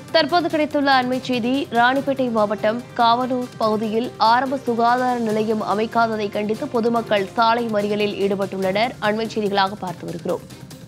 தற்போது கிடைத்துள்ள அண்மைச் செய்தி ராணிப்பேட்டை மாவட்டம் காவனூர் பகுதியில் ஆரம்ப சுகாதார நிலையம் அமைக்காததை கண்டித்து பொதுமக்கள் சாலை மறியலில் ஈடுபட்டுள்ளனர் அண்மைச் செய்திகளாக பார்த்து வருகிறோம்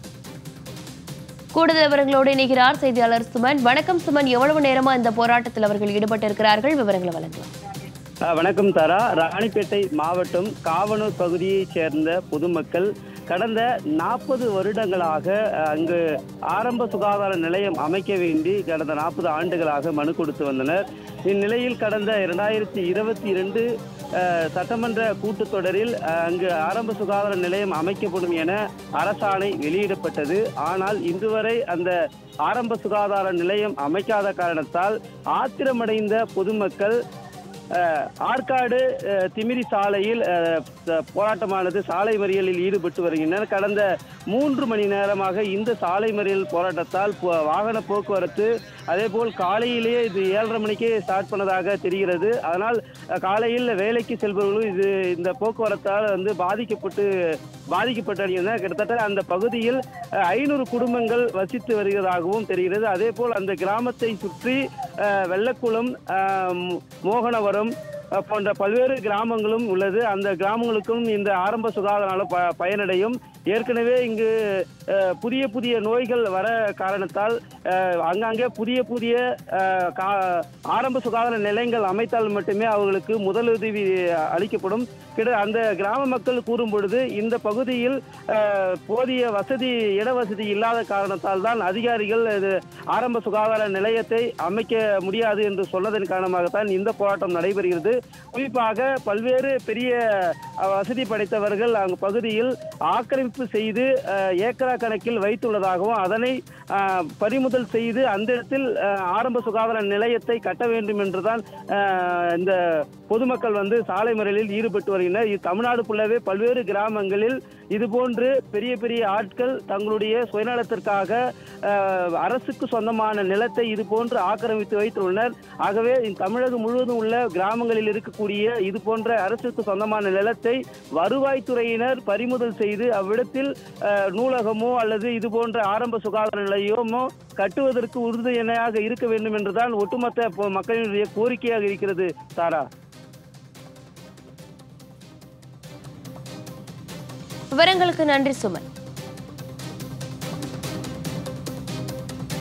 கூடுதல் விவரங்களோடு இணைகிறார் செய்தியாளர் சுமன் வணக்கம் சுமன் எவ்வளவு நேரமா இந்த போராட்டத்தில் அவர்கள் ஈடுபட்டிருக்கிறார்கள் விவரங்களை வழங்கலாம் அஹ் வணக்கம் தாரா ராணிப்பேட்டை மாவட்டம் காவனூர் பகுதியைச் சேர்ந்த பொதுமக்கள் கடந்த நாற்பது வருடங்களாக அஹ், அங்கு ஆரம்ப சுகாதார நிலையம் அமைக்க வேண்டி கடந்த நாற்பது ஆண்டுகளாக மனு கொடுத்து வந்தனர் இந்நிலையில் கடந்த இரண்டாயிரத்தி இருபத்தி இரண்டு சட்டமன்ற கூட்டத்தொடரில் அஹ், அங்கு ஆரம்ப சுகாதார நிலையம் அமைக்கப்படும் என அரசாணை வெளியிடப்பட்டது ஆனால் இன்று வரை அந்த ஆரம்ப சுகாதார நிலையம் அமைக்காத காரணத்தால் ஆத்திரமடைந்த பொதுமக்கள் அஹ், ஆற்காடு அஹ், திமிரி சாலையில் அஹ், ச- போராட்டமானது சாலை மறியலில் ஈடுபட்டு வருகின்றனர் கடந்த மூன்று மணி நேரமாக இந்த சாலை மறியல் போராட்டத்தால் போ- வாகன போக்குவரத்து அதேபோல் காலையிலேயே இது ஏழரை மணிக்கே ஸ்டார்ட் பண்ணதாக தெரிகிறது அதனால் அஹ், காலையில் வேலைக்கு செல்பவர்களும் இது இந்த போக்குவரத்தால் வந்து பாதிக்கப்பட்டு பாதிக்கப்பட்டு கிட்டத்தட்ட அந்த பகுதியில் ஐநூறு குடும்பங்கள் வசித்து வருகிறதாகவும் தெரிகிறது அதேபோல் அந்த கிராமத்தை சுற்றி அஹ், வெள்ளக்குளம் அஹ், மோ- மோகனவரம் அஹ், போன்ற பல்வேறு கிராமங்களும் உள்ளது அந்த கிராமங்களுக்கும் இந்த ஆரம்ப சுகாதார நல ப பயனடையும் ஏற்கனவே இங்கு அஹ், புதிய புதிய நோய்கள் வர காரணத்தால் அஹ், அங்கங்கே புதிய புதிய அஹ், கா- ஆரம்ப சுகாதார நிலையங்கள் அமைத்தால் மட்டுமே அவர்களுக்கு முதலுதவி அளிக்கப்படும் கிட அந்த கிராம மக்கள் கூறும் பொழுது இந்த பகுதியில் அஹ், போதிய வசதி இட வசதி இல்லாத காரணத்தால் தான் அதிகாரிகள் இது ஆரம்ப சுகாதார நிலையத்தை அமைக்க முடியாது என்று சொன்னதன் காரணமாகத்தான் இந்த போராட்டம் நடைபெறுகிறது குறிப்பாக பல்வேறு பெரிய அஹ், வசதி படைத்தவர்கள் அங்கு பகுதியில் ஆக்கிரமிப்பு செய்து அஹ், ஏக்கரா கணக்கில் வைத்துள்ளதாகவும் அதனை அஹ், பறிமுதல் செய்து அந்த இடத்தில் அஹ், ஆரம்ப சுகாதார நிலையத்தை கட்ட வேண்டும் என்றுதான் அஹ், இந்த பொதுமக்கள் வந்து சாலை மறியலில் ஈடுபட்டு வருகின்றனர் இது தமிழ்நாடு ஃபுல்லாவே பல்வேறு கிராமங்களில் இதுபோன்று பெரிய பெரிய ஆட்கள் தங்களுடைய சுயநலத்திற்காக அஹ், அரசுக்கு சொந்தமான நிலத்தை இது போன்று ஆக்கிரமித்து வைத்துள்ளனர் ஆகவே இந்த தமிழகம் முழுவதும் உள்ள கிராமங்களில் இருக்கக்கூடிய இது போன்ற அரசுக்கு சொந்தமான நிலத்தை வருவாய்த்துறையினர் பறிமுதல் செய்து அவ்விடத்தில் அஹ், நூலகமோ அல்லது இது போன்ற ஆரம்ப சுகாதார நிலையமோ கட்டுவதற்கு உறுதுணையாக இருக்க வேண்டும் என்றுதான் ஒட்டுமொத்த பொ- மக்களினுடைய கோரிக்கையாக இருக்கிறது தாரா விவரங்களுக்கு நன்றி சுமன்